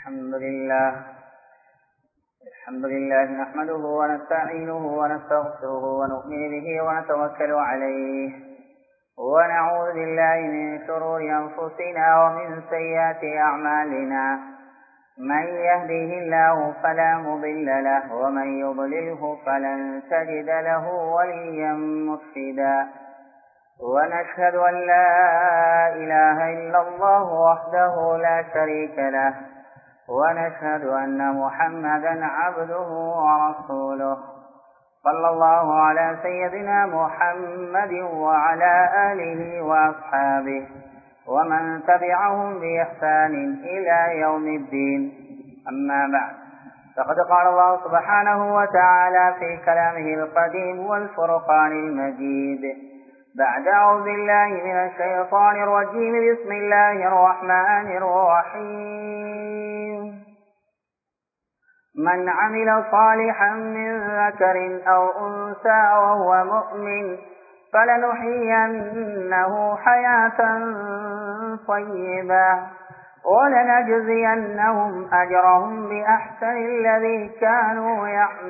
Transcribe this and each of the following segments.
الحمد لله الحمد لله نحمده ونستعينه ونستغفره ونؤمن به ونتوكل عليه ونعوذ بالله من شرور أنفسنا ومن سيئات أعمالنا من يهده الله فلا مضل له ومن يضلله فلن تجد له وليا مرشدا ونشهد أن لا إله إلا الله وحده لا شريك له ونشهد أن محمدا عبده ورسوله صلى الله على سيدنا محمد وعلى آله وأصحابه ومن تبعهم بإحسان إلى يوم الدين أما بعد فقد قال الله سبحانه وتعالى في كلامه القديم والفرقان المجيد بعد أعوذ بالله من الشيطان الرجيم بسم الله الرحمن الرحيم من عمل صالحا من ذكر أو أنثى وهو مؤمن فلنحيينه حياة طيبة ولنجزينهم أجرهم بأحسن الذي كانوا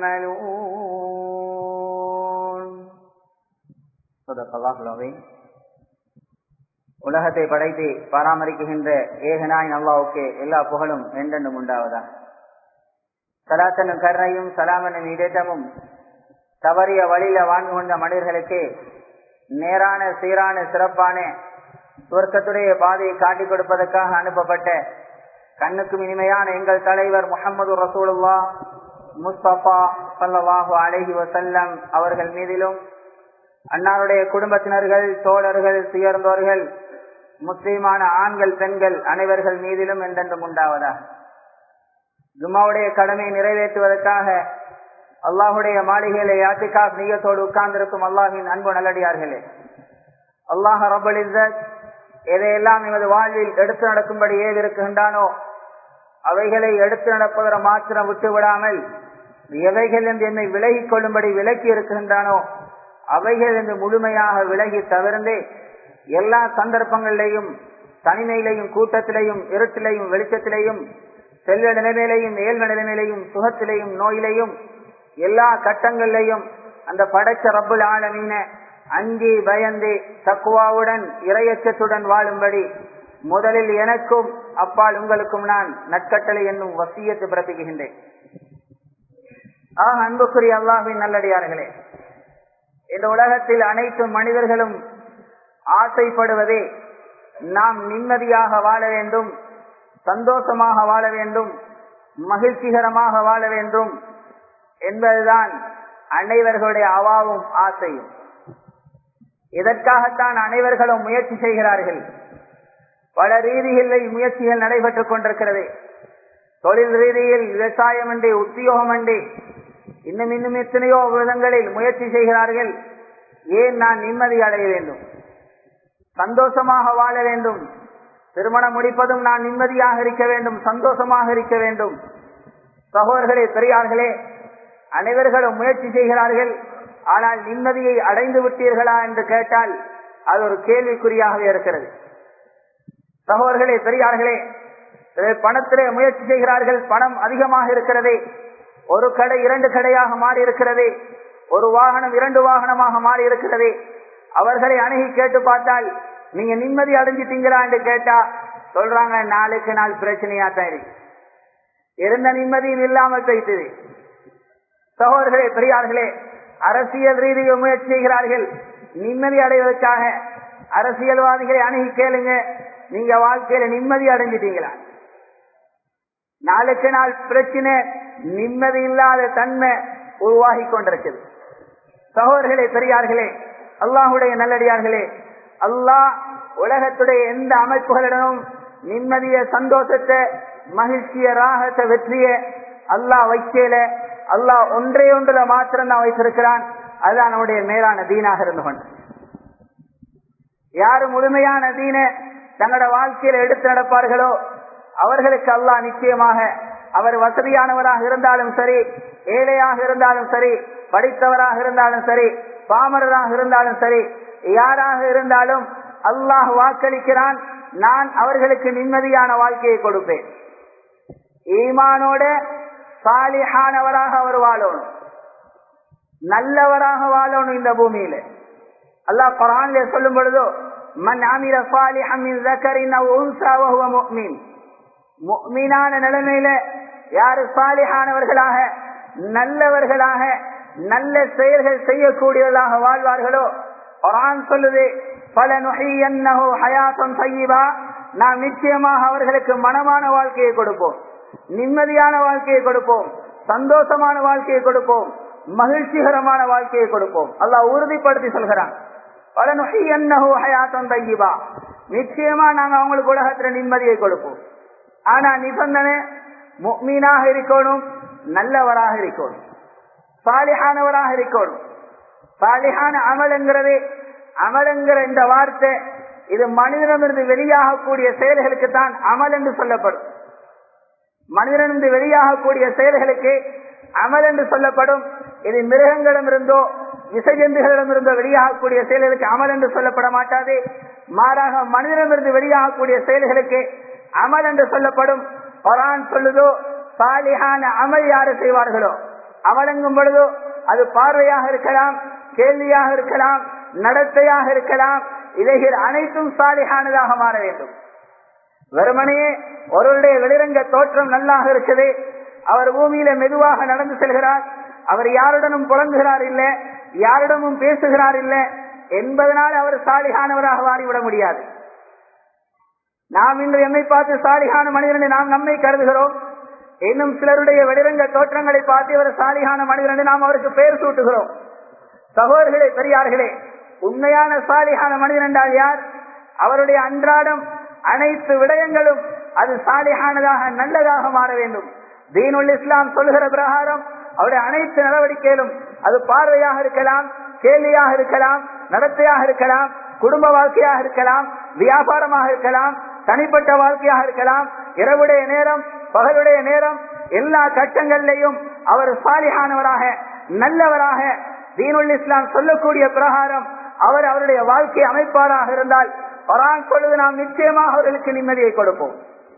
يعملون صدق الله العظيم உலகத்தை படைத்து பராமரிக்கின்ற ஏகனாயின் அல்லாவுக்கு எல்லா புகழும் என்றென்றும் உண்டாவதா சலாத்தனும் கருணையும் சலாமனும் இடேற்றமும் தவறிய வழியில வாழ்ந்து கொண்ட மனிதர்களுக்கு நேரான சீரான சிறப்பான சுவர்க்கத்துடைய பாதையை காட்டிக் கொடுப்பதற்காக அனுப்பப்பட்ட கண்ணுக்கும் இனிமையான எங்கள் தலைவர் முகமது ரசூலுல்லா முஸ்தபா சல்லாஹு அலஹி வசல்லம் அவர்கள் மீதிலும் அன்னாருடைய குடும்பத்தினர்கள் தோழர்கள் துயர்ந்தோர்கள் முஸ்லீமான ஆண்கள் பெண்கள் அனைவர்கள் மீதிலும் என்றென்றும் உண்டாவதா ஜும்மாவுடைய கடமையை நிறைவேற்றுவதற்காக அல்லாஹுடைய மாளிகையிலே யாத்திகாப் நீயத்தோடு உட்கார்ந்திருக்கும் அல்லாஹின் அன்பு நல்லடியார்களே அல்லாஹ் ரபல் எதையெல்லாம் எமது வாழ்வில் எடுத்து நடக்கும்படி ஏவிருக்கின்றானோ அவைகளை எடுத்து நடப்பதற்கு மாத்திரம் விட்டு விடாமல் எவைகள் என்று என்னை விலகிக் கொள்ளும்படி விலக்கி இருக்கின்றானோ அவைகள் என்று முழுமையாக விலகி தவிர்ந்து எல்லா சந்தர்ப்பங்களிலேயும் தனிமையிலையும் கூட்டத்திலையும் இருட்டிலையும் வெளிச்சத்திலையும் செல்வ நிலைமையிலையும் ஏழ்வ நிலைமையிலையும் சுகத்திலையும் நோயிலையும் எல்லா கட்டங்களிலையும் அந்த படைச்ச ரப்புல் ஆலமீன அஞ்சி பயந்து தக்குவாவுடன் இரையச்சத்துடன் வாழும்படி முதலில் எனக்கும் அப்பால் உங்களுக்கும் நான் நட்கட்டளை என்னும் வசியத்து பிறப்பிக்கின்றேன் ஆக அன்புக்குரிய அல்லாஹின் நல்லடியார்களே இந்த உலகத்தில் அனைத்து மனிதர்களும் ஆசைப்படுவதே நாம் நிம்மதியாக வாழ வேண்டும் சந்தோஷமாக வாழ வேண்டும் மகிழ்ச்சிகரமாக வாழ வேண்டும் என்பதுதான் அனைவர்களுடைய அவாவும் ஆசையும் இதற்காகத்தான் அனைவர்களும் முயற்சி செய்கிறார்கள் பல ரீதிகளில் முயற்சிகள் நடைபெற்றுக் கொண்டிருக்கிறது தொழில் ரீதியில் விவசாயம் அண்டே உத்தியோகம் அண்டே இன்னும் இன்னும் எத்தனையோ விதங்களில் முயற்சி செய்கிறார்கள் ஏன் நான் நிம்மதி அடைய வேண்டும் சந்தோஷமாக வாழ வேண்டும் திருமணம் முடிப்பதும் நான் நிம்மதியாக இருக்க வேண்டும் சந்தோஷமாக இருக்க வேண்டும் சகோதரர்களே பெரியார்களே அனைவர்களும் முயற்சி செய்கிறார்கள் ஆனால் நிம்மதியை அடைந்து விட்டீர்களா என்று கேட்டால் அது ஒரு கேள்விக்குறியாகவே இருக்கிறது சகோதரர்களே பெரியார்களே பணத்திலே முயற்சி செய்கிறார்கள் பணம் அதிகமாக இருக்கிறதே ஒரு கடை இரண்டு கடையாக மாறி இருக்கிறது ஒரு வாகனம் இரண்டு வாகனமாக மாறி இருக்கிறது அவர்களை அணுகி கேட்டு பார்த்தால் நீங்க நிம்மதி அடைஞ்சிட்டீங்களா என்று கேட்டா சொல்றாங்க நாளுக்கு நாள் பிரச்சனையா தான் இருக்கு இருந்த நிம்மதியும் இல்லாமல் போயிட்டது சகோதரர்களே பெரியார்களே அரசியல் ரீதியில் முயற்சி செய்கிறார்கள் நிம்மதி அடைவதற்காக அரசியல்வாதிகளை அணுகி கேளுங்க நீங்க வாழ்க்கையில நிம்மதி அடைஞ்சிட்டீங்களா நாளுக்கு நாள் பிரச்சனை நிம்மதி இல்லாத தன்மை உருவாகி கொண்டிருக்குது சகோதரர்களே பெரியார்களே அல்லாஹுடைய நல்லடியார்களே அல்லாஹ் உலகத்துடைய எந்த அமைப்புகளிடமும் நிம்மதிய சந்தோஷத்தை மகிழ்ச்சிய ராகத்தை வெற்றிய அல்லாஹ் வைக்கல அல்லாஹ் ஒன்றே ஒன்றுல மாத்திரம் தான் வைத்திருக்கிறான் அதுதான் நம்முடைய மேலான தீனாக இருந்து கொண்டு யாரு முழுமையான தீன தங்களோட வாழ்க்கையில எடுத்து நடப்பார்களோ அவர்களுக்கு அல்லாஹ் நிச்சயமாக அவர் வசதியானவராக இருந்தாலும் சரி ஏழையாக இருந்தாலும் சரி படித்தவராக இருந்தாலும் சரி பாமரராக இருந்தாலும் சரி யாராக இருந்தாலும் அல்லாஹ் வாக்களிக்கிறான் நான் அவர்களுக்கு நிம்மதியான வாழ்க்கையை கொடுப்பேன் ஈமானோட சாலிஹானவராக அவர் வாழணும் நல்லவராக வாழணும் இந்த பூமியில அல்லாஹ் குரான்ல சொல்லும் பொழுதோ மன் அமிர சாலிஹம் மின் ذكرٍ أو أنثى وهو مؤمن முக்மீனான நிலைமையில யாரு சாலிஹானவர்களாக நல்லவர்களாக நல்ல செயல்கள் செய்யக்கூடியவர்களாக வாழ்வார்களோ குரான் சொல்லுது பல நுகையன்னஹு ஹயாத்தம் சையிபா நாம் நிச்சயமாக அவர்களுக்கு மனமான வாழ்க்கையை கொடுப்போம் நிம்மதியான வாழ்க்கையை கொடுப்போம் சந்தோஷமான வாழ்க்கையை கொடுப்போம் மகிழ்ச்சிகரமான வாழ்க்கையை கொடுப்போம் அல்லாஹ் உறுதிப்படுத்தி சொல்கிறான் பல நுகையன்னஹு ஹயாத்தம் தையிபா நிச்சயமா நாங்க அவங்களுக்கு உலகத்துல நிம்மதியை கொடுப்போம் ஆனா நிபந்தனை மீனாக இருக்கணும் நல்லவராக இருக்கணும் சாலிஹானவராக இருக்கணும் சாலிஹான அமலுங்கிறது அமலுங்கிற இந்த வார்த்தை இது மனிதனிடமிருந்து வெளியாகக்கூடிய செயல்களுக்கு தான் அமல் என்று சொல்லப்படும் மனிதனிருந்து வெளியாகக்கூடிய செயல்களுக்கு அமல் என்று சொல்லப்படும் இது மிருகங்களிடமிருந்தோ விசஜந்துகளிடமிருந்தோ வெளியாகக்கூடிய செயல்களுக்கு அமல் என்று சொல்லப்பட மாட்டாது மாறாக மனிதனிடமிருந்து வெளியாகக்கூடிய செயல்களுக்கு அமல் என்று சொல்லப்படும் குரான் சொல்லுதோ சாலிஹான அமல் யாரு செய்வார்களோ அமலங்கும் பொழுதோ அது பார்வையாக இருக்கலாம் கேள்வியாக இருக்கலாம் நடத்தையாக இருக்கலாம் இவைகள் அனைத்தும் சாலிஹானதாக மாற வேண்டும் வெறுமனையே ஒருவருடைய வெளிரங்க தோற்றம் நல்லாக இருக்குது அவர் பூமியில மெதுவாக நடந்து செல்கிறார் அவர் யாருடனும் புலங்குகிறார் இல்ல யாரிடமும் பேசுகிறார் இல்ல என்பதனால் அவர் சாலிகானவராக மாறிவிட முடியாது நாம் இன்று என்னை பார்த்து சாலிகான மனிதனை நாம் நம்மை கருதுகிறோம் இன்னும் சிலருடைய வெளிரங்க தோற்றங்களை பார்த்து இவர் சாலிகான மனிதனை நாம் அவருக்கு பெயர் சூட்டுகிறோம் சகோதரர்களே பெரியார்களே உண்மையான சாலிகான மனிதன் என்றால் யார் அவருடைய அன்றாடம் அனைத்து விடயங்களும் அது சாலிகானதாக நல்லதாக மாற வேண்டும் தீனுல் இஸ்லாம் சொல்லுகிற பிரகாரம் அவருடைய அனைத்து நடவடிக்கையிலும் அது பார்வையாக இருக்கலாம் கேள்வியாக இருக்கலாம் நடத்தையாக இருக்கலாம் குடும்ப வாழ்க்கையாக இருக்கலாம் வியாபாரமாக இருக்கலாம் தனிப்பட்ட வாழ்க்கையாக இருக்கலாம் இரவுடைய நேரம் பகலுடைய நேரம் எல்லா கட்டங்களிலையும் அவர் சாலிகானவராக நல்லவராக தீனுல் இஸ்லாம் சொல்லக்கூடிய பிரகாரம் அவர் அவருடைய வாழ்க்கை அமைப்பாராக இருந்தால் குரான் சொல்லுது நாம் நிச்சயமாக அவர்களுக்கு நிம்மதியை கொடுப்போம்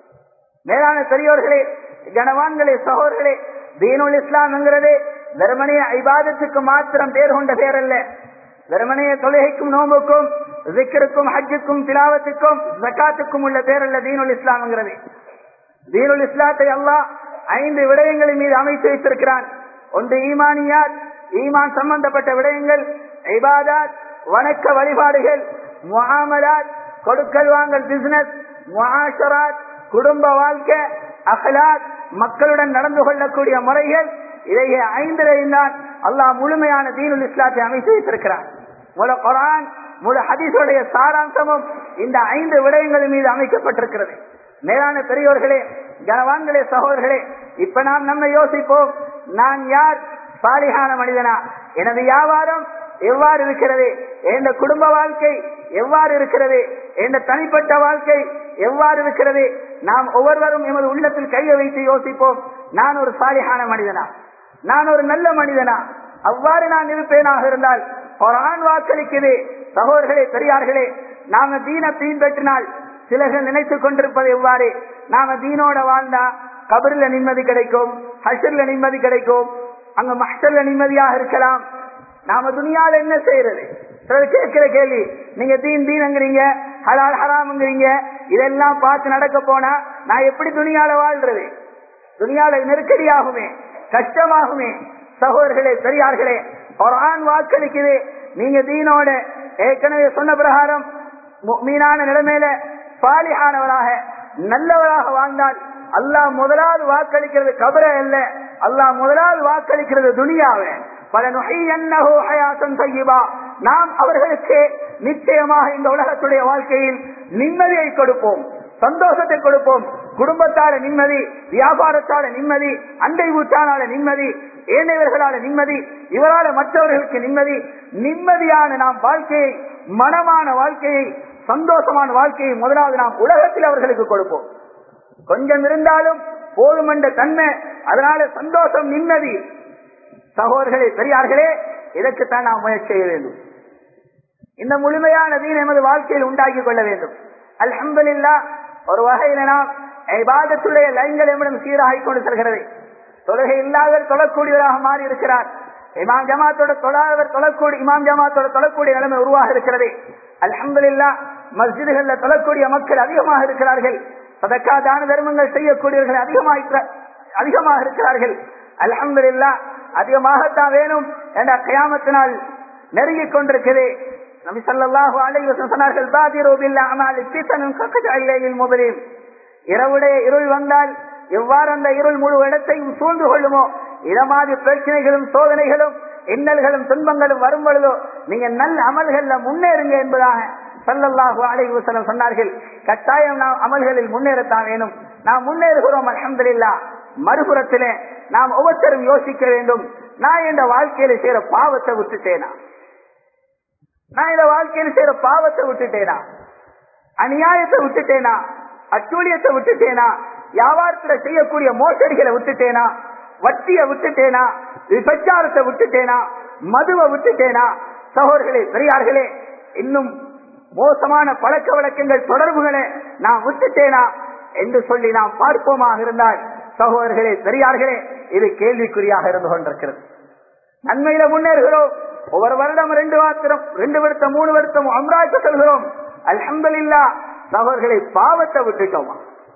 மேலான பெரியோர்களே கனவான்களே சகோதர்களே தீனுல் இஸ்லாம் என்கிறது வெறுமனைய ஐபாதத்துக்கு மாத்திரம் பேர் கொண்ட பேர் அல்ல வெறுமனைய தொழுகைக்கும் நோம்புக்கும் விக்கருக்கும் ஹஜ்ஜுக்கும் திலாவத்துக்கும் ஜக்காத்துக்கும் உள்ள பேர் அல்ல தீனுல் இஸ்லாம் என்கிறது தீனுல் இஸ்லாத்தை அல்லாஹ் ஐந்து விடயங்களின் மீது அமைத்து வைத்திருக்கிறான் ஒன்று ஈமானியாத் ஈமான் சம்பந்தப்பட்ட விடயங்கள் ஐபாதாத் வணக்க வழிபாடுகள் முகாமலாத் கொடுக்கல் வாங்கல் பிசினஸ் முஆஷராத் குடும்ப வாழ்க்கை அகலாத் மக்களுடன் நடந்து கொள்ளக்கூடிய முறைகள் இதையே ஐந்திலையும் தான் அல்லாஹ் முழுமையான தீனுல் இஸ்லாத்தை அமைத்து வைத்திருக்கிறான் முழு குரான் முழு ஹதீஸுடைய சாராம்சமும் இந்த ஐந்து விடயங்கள் மீது அமைக்கப்பட்டிருக்கிறது மேலான பெரியோர்களே கனவான்களே சகோதரர்களே இப்ப நாம் நம்ம யோசிப்போம் நான் யார் சாலிகான மனிதனா எனது வியாபாரம் எவ்வாறு இருக்கிறது எந்த குடும்ப வாழ்க்கை எவ்வாறு இருக்கிறது எந்த தனிப்பட்ட வாழ்க்கை எவ்வாறு இருக்கிறது நாம் ஒவ்வொருவரும் எமது உள்ளத்தில் கையை வைத்து யோசிப்போம் நான் ஒரு சாலிகான மனிதனா நான் ஒரு நல்ல மனிதனா அவ்வாறு நான் இருப்பேனாக இருந்தால் ஒரு ஆண் வாக்களிக்குது சகோதரர்களே பெரியார்களே நாம தீன பின்பற்றினால் சிலர்கள் நினைத்துக் கொண்டிருப்பது எவ்வாறு நாம தீனோட வாழ்ந்தா கபரில நிம்மதி கிடைக்கும் ஹஷர்ல நிம்மதி கிடைக்கும் அங்க மஹர்ல நிம்மதியாக இருக்கலாம் நாம துணியால என்ன செய்யறது சிலர் கேட்கிற கேள்வி நீங்க தீன் தீனங்கிறீங்க ஹலால் ஹராம்ங்கிறீங்க இதெல்லாம் பார்த்து நடக்க போனா நான் எப்படி துணியால வாழ்றது துணியால நெருக்கடியாகுமே கஷ்டமாகுமே சகோதரர்களே பெரியார்களே ஒரு ஆண் வாக்களிக்குது நீங்க தீனோட ஏற்கனவே சொன்ன பிரகாரம் மீனான நிலைமையில சாலிஹானவராக நல்லவராக வாழ்ந்தால் அல்லாஹ் முதலாவது வாக்களிக்கிறது கபர அல்ல அல்லாஹ் முதலாவது வாக்களிக்கிறது துனியாவை பல நுகையன்னஹோ ஹயாசன் தையிபா நாம் அவர்களுக்கு நிச்சயமாக இந்த உலகத்துடைய வாழ்க்கையில் நிம்மதியை கொடுப்போம் சந்தோஷத்தை கொடுப்போம் குடும்பத்தால நிம்மதி வியாபாரத்தால நிம்மதி அண்டை வீட்டானால நிம்மதி ஏனையவர்களால நிம்மதி இவரால மற்றவர்களுக்கு நிம்மதி நிம்மதியான நாம் வாழ்க்கையை மனமான வாழ்க்கையை சந்தோஷமான வாழ்க்கையை முதலாவது நாம் உலகத்தில் அவர்களுக்கு கொடுப்போம் கொஞ்சம் இருந்தாலும் போதும் என்ற தன்மை அதனால சந்தோஷம் நிம்மதி சகோதரர்களே பெரியார்களே இதற்குத்தான் நாம் முயற்சி செய்ய வேண்டும் இந்த முழுமையான தீன் எமது வாழ்க்கையில் உண்டாக்கி கொள்ள வேண்டும் அல்ஹம்துலில்லா ஒரு வகையில நாம் ஐபாதத்துடைய லைன்கள் எம்மிடம் சீராகிக் கொண்டு செல்கிறது தொழுகை இல்லாதவர் தொழக்கூடியவராக மாறி இருக்கிறார் இமாம் ஜமாத்தோட தொழாதவர் தொழக்கூடிய இமாம் ஜமாத்தோட தொழக்கூடிய நிலைமை உருவாக இருக்கிறது அல்ஹம்துலில்லா மஸ்ஜிதுகள்ல தொழக்கூடிய மக்கள் அதிகமாக இருக்கிறார்கள் சதக்கா தான தர்மங்கள் செய்யக்கூடியவர்கள் அதிகமாக அதிகமாக இருக்கிறார்கள் அல்ஹம்துலில்லா அதிகமாகத்தான் வேணும் என்ற கயாமத்தினால் நெருங்கிக் கொண்டிருக்கிறது நபி ஸல்லல்லாஹு அலைஹி வஸல்லம் சொன்னார்கள் பாதிரு பில் அமாலி ஃபிதனுன் கக்கஜஅல்லைல் முபலிம் இரவுடைய இருள் வந்தால் எவ்வாறு அந்த இருள் முழு இடத்தையும் சூழ்ந்து கொள்ளுமோ இத மாதிரி பிரச்சனைகளும் சோதனைகளும் இன்னல்களும் துன்பங்களும் வரும் பொழுதோ நீங்க நல்ல அமல்கள்ல முன்னேறுங்க என்பதாக சல்லல்லாஹு அலைஹி வஸல்லம் சொன்னார்கள் கட்டாயம் நாம் அமல்களில் முன்னேறத்தான் வேணும் நாம் முன்னேறுகிறோம் அல்ஹம்துலில்லாஹ் மறுபுறத்திலே நாம் ஒவ்வொருத்தரும் யோசிக்க வேண்டும் நான் இந்த வாழ்க்கையில செய்யற பாவத்தை விட்டுட்டேனா நான் இந்த வாழ்க்கையில செய்யற பாவத்தை விட்டுட்டேனா அநியாயத்தை விட்டுட்டேனா அச்சூழியத்தை விட்டுட்டேனா வியாபாரத்துல செய்யக்கூடிய மோசடிகளை விட்டுட்டேனா வட்டியை விட்டுட்டேனா விபச்சாரத்தை விட்டுட்டேனா மதுவை விட்டுட்டேனா சகோதரர்களே பெரியார்களே இன்னும் மோசமான பழக்க வழக்கங்கள் தொடர்புகளை நான் விட்டுட்டேனா என்று சொல்லி நாம் பார்ப்போமாக இருந்தால் சகோதரர்களே பெரியார்களே இது கேள்விக்குறியாக இருந்து கொண்டிருக்கிறது நன்மையில முன்னேறுகிறோம் ஒவ்வொரு வருடம் ரெண்டு வாத்திரம் ரெண்டு வருத்தம் மூணு வருத்தம் அம்ராய்க்கு செல்கிறோம் அல்ஹம்துலில்லா சகோதரர்களை பாவத்தை விட்டுட்டோமா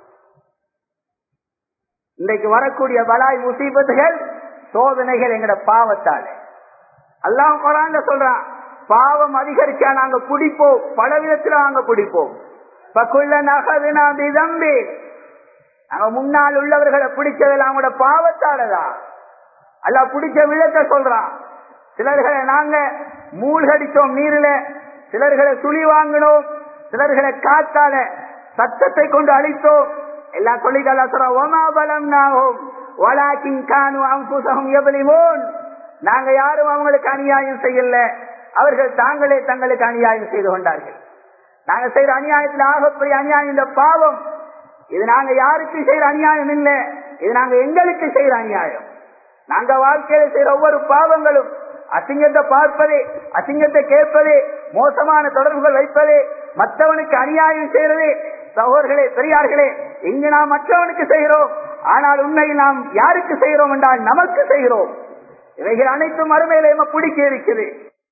இன்றைக்கு வரக்கூடிய பலாய் முசீபத்துகள் சோதனைகள் எங்கட பாவத்தால் அல்லாஹ் குரான்ல சொல்றான் பாவம் அதிகரிச்சா நாங்க குடிப்போம் பல விதத்துல நாங்க குடிப்போம் பக்குள்ள நகதுனா தம்பி நாங்க முன்னால் உள்ளவர்களை பிடிச்சதில் அவங்களோட பாவத்தாலதான் அல்ல பிடிச்ச விதத்தை சொல்றான் சிலர்களை நாங்க மூழ்கடித்தோம் நீரில சிலர்களை சுழி வாங்கினோம் சிலர்களை காத்தால சத்தத்தை கொண்டு அழித்தோம் எல்லாம் சொல்லிக்கலாம் சொல்றோம் ஒமா பலம் நாகும் வலாக்கின் கானு அம்புசகம் எவலிமோன் நாங்க யாரும் அவங்களுக்கு அநியாயம் செய்யல அவர்கள் தாங்களே தங்களுக்கு அநியாயம் செய்து கொண்டார்கள் நாங்க செய்யற அநியாயத்தில் ஆகப்பெரிய அநியாயம் இந்த பாவம் இது நாங்க யாருக்கு செய்யற அநியாயம் இல்லை இது நாங்க எங்களுக்கு செய்யற அநியாயம் நாங்க வாழ்க்கையில செய்யற ஒவ்வொரு பாவங்களும் அசிங்கத்தை பார்ப்பது அசிங்கத்தை கேட்பது மோசமான தொடர்புகள் வைப்பது மற்றவனுக்கு அநியாயம் செய்யறது சகோதர்களே பெரியார்களே இங்கு நாம் மற்றவனுக்கு செய்கிறோம் ஆனால் உண்மையில் நாம் யாருக்கு செய்கிறோம் என்றால் நமக்கு செய்கிறோம் இவைகள் அனைத்தும் மறுமையில பிடிக்க இருக்குது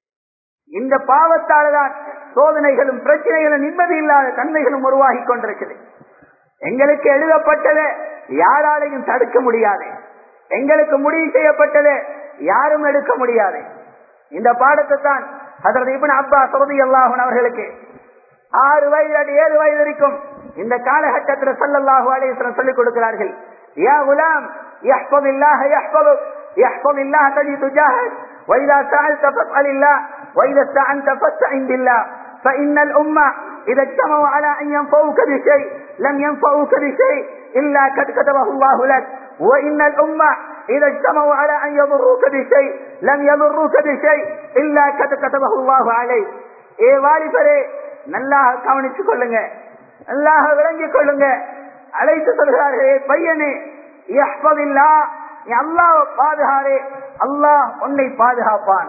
இந்த பாவத்தால்தான் சோதனைகளும் பிரச்சனைகளும் நிம்மதி இல்லாத தன்மைகளும் உருவாகி கொண்டிருக்குது எங்களுக்கு எழுதப்பட்டதை யாராலையும் தடுக்க முடியாது எங்களுக்கு முடிவு செய்யப்பட்டதை யாரும் எடுக்க முடியாது இந்த பாடத்தை தான் அதற்கு இப்ப அப்பா சௌதி அல்லாஹன் அவர்களுக்கு ஆறு வயது அடி ஏழு வயது இருக்கும் இந்த காலகட்டத்தில் சல்லல்லாஹு அலையம் சொல்லிக் கொடுக்கிறார்கள் யா குலாம் يحفظ الله يحفظك يحفظ الله تجد جاهد وإذا سألت فاسأل الله وإذا استعنت فاستعن بالله فإن الأمة إذا اجتمعوا على أن ينفعوك بشيء لم ينفعوك بشيء إلا قد كتبه الله لك وإن الأمة إذا اجتمعوا على أن يضروك بشيء لم يضروك بشيء إلا قد كتبه الله عليك ஏ வாலிபரே நல்லாக கவனித்துக் கொள்ளுங்க நல்லாக விளங்கிக் கொள்ளுங்க அழைத்து சொல்கிறார்களே பையனே யஹ்பதில்லா நீ அல்லாஹ் பாதுகாரே அல்லாஹ் உன்னை பாதுகாப்பான்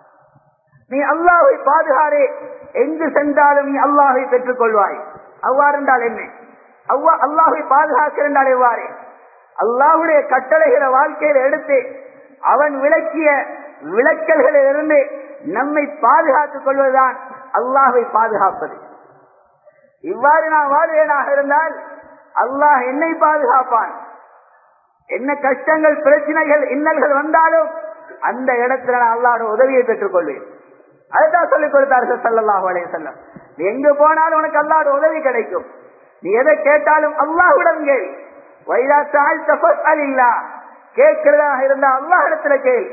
நீ அல்லாஹை பாதுகாரே எங்கு சென்றாலும் நீ அல்லாஹை பெற்றுக் கொள்வாய் அவ்வாறு என்றால் என்ன அவ்வா அல்லாஹை பாதுகாக்கிறால் எவ்வாறு அல்லாஹுடைய கட்டளைகளை வாழ்க்கையில எடுத்து அவன் விளக்கிய விளக்கல்களில் இருந்து நம்மை பாதுகாத்துக் கொள்வதுதான் அல்லாஹை பாதுகாப்பது இவ்வாறு நான் வாழ்வேனாக இருந்தால் அல்லாஹ் என்னை பாதுகாப்பான் என்ன கஷ்டங்கள் பிரச்சனைகள் இன்னல்கள் வந்தாலும் அந்த இடத்துல நான் அல்லாட உதவியை பெற்றுக் கொள்வேன் அதுதான் சொல்லிக் கொடுத்தார்கள் சல்லல்லாஹு அலைய செல்லம் நீ எங்க போனாலும் உனக்கு அல்லாட உதவி கிடைக்கும் நீ எதை கேட்டாலும் அல்லாஹுடன் கேள் வைரா தாழ் தபஸ் அல்லா கேட்கிறதாக இருந்தால் அல்லாஹ் இடத்துல கேள்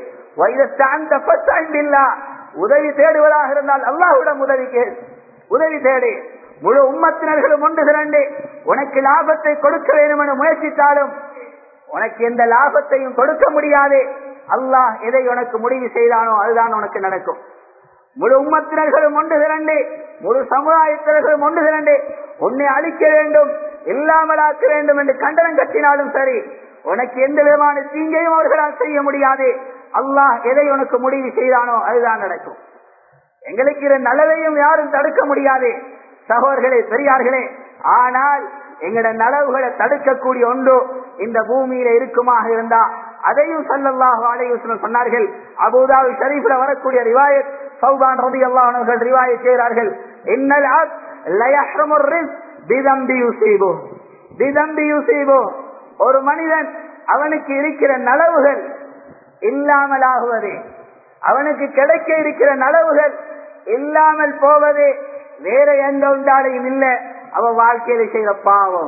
வைரஸ்தாண்டா உதவி தேடுவதாக இருந்தால் அல்லாஹுடன் உதவி கேள் உதவி தேடு முழு உம்மத்தினர்களும் ஒன்று திரண்டு உனக்கு லாபத்தை கொடுக்க வேண்டும் என முயற்சித்தாலும் உனக்கு எந்த லாபத்தையும் கொடுக்க முடியாது அல்லாஹ் எதை உனக்கு முடிவு செய்தானோ அதுதான் உனக்கு நடக்கும் முழு உம்மத்தினர்களும் ஒன்று திரண்டு முழு சமுதாயத்தினர்களும் ஒன்று திரண்டு உன்னை அழிக்க வேண்டும் இல்லாமலாக்க வேண்டும் என்று கண்டனம் கட்டினாலும் சரி உனக்கு எந்த விதமான தீங்கையும் அவர்களால் செய்ய முடியாது அல்லாஹ் எதை உனக்கு முடிவு செய்தானோ அதுதான் நடக்கும் எங்களுக்கு நல்லதையும் யாரும் தடுக்க முடியாது சகோதர்களே பெரியார்களே ஆனால் எங்கட நலவுகளை தடுக்கக்கூடிய ஒன்று இந்த பூமியில இருக்குமாக இருந்தா அதையும் சல்லல்லாஹு அலைஹி சொன்னார்கள் அபூதாபி ஷரீஃப்ல வரக்கூடிய ரிவாயத் சௌபான் ரதி அல்லாஹர்கள் ரிவாயத் செய்கிறார்கள் இன்னல் அப் லயஹ்ரமுர் ரிஸ்க் பிதம்பி யுசீபு பிதம்பி யுசீபு ஒரு மனிதன் அவனுக்கு இருக்கிற நலவுகள் இல்லாமலாகுவது அவனுக்கு கிடைக்க இருக்கிற நலவுகள் இல்லாமல் போவது வேற எந்த உண்டாலையும் இல்லை அவன் வாழ்க்கையில செய்த பாவம்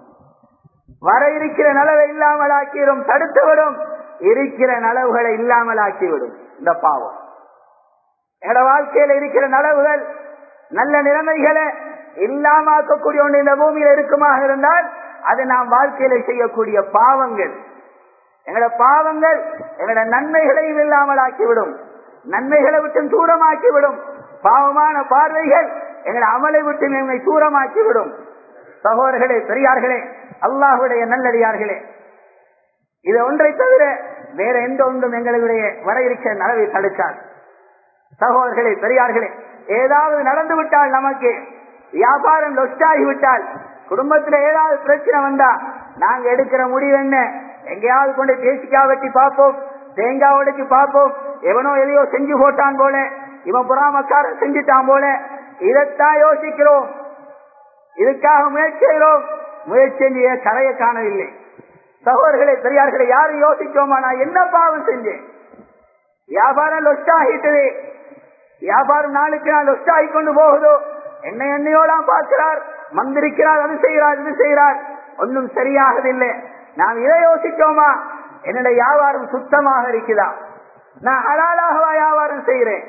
வர இருக்கிற நலவை இல்லாமல் ஆக்கிவிடும் தடுத்துவிடும் இருக்கிற நலவுகளை இல்லாமல் ஆக்கிவிடும் இந்த பாவம் என்னோட வாழ்க்கையில இருக்கிற நலவுகள் நல்ல நிலைமைகளை இல்லாமக்கக்கூடிய ஒன்று இந்த பூமியில இருக்குமாக இருந்தால் அது நாம் வாழ்க்கையில செய்யக்கூடிய பாவங்கள் எங்களோட பாவங்கள் எங்களோட நன்மைகளையும் இல்லாமல் ஆக்கிவிடும் நன்மைகளை விட்டு தூரமாக்கிவிடும் பாவமான பார்வைகள் எங்களை அமலை விட்டு எங்களை தூரமாக்கிவிடும் சகோதரர்களே பெரியார்களே அல்லாஹுடைய நல்லடியார்களே இது ஒன்றை தவிர வேற எந்த ஒன்றும் எங்களுடைய வர இருக்கிற நலவை தடுக்காது சகோதரர்களே பெரியார்களே ஏதாவது நடந்து விட்டால் நமக்கு வியாபாரம் லொஸ்டாகி விட்டால் குடும்பத்துல ஏதாவது பிரச்சனை வந்தா நாங்க எடுக்கிற முடிவு என்ன எங்கேயாவது கொண்டு தேசிக்கா வெட்டி பார்ப்போம் தேங்காய் உடைச்சு பார்ப்போம் எவனோ எதையோ செஞ்சு போட்டான் போல இவன் புறாமக்காரன் செஞ்சுட்டான் போல இதைத்தான் யோசிக்கிறோம் இதுக்காக முயற்சி செய்கிறோம் முயற்சி செய்ய கரையை காணவில்லை சகோதரர்களே பெரியார்களை யாரும் யோசிச்சோமா நான் என்ன பாவம் செஞ்சேன் வியாபாரம் லொஸ்ட் ஆகிட்டது வியாபாரம் நாளுக்கு நாள் லொஸ்ட் ஆகி கொண்டு போகுதோ என்ன என்னையோலாம் பார்க்கிறார் மந்திரிக்கிறார் அது செய்கிறார் இது செய்கிறார் ஒன்றும் சரியாகதில்லை நாம் இதை யோசிச்சோமா என்னுடைய வியாபாரம் சுத்தமாக இருக்குதா நான் ஹலாலாகவா வியாபாரம் செய்கிறேன்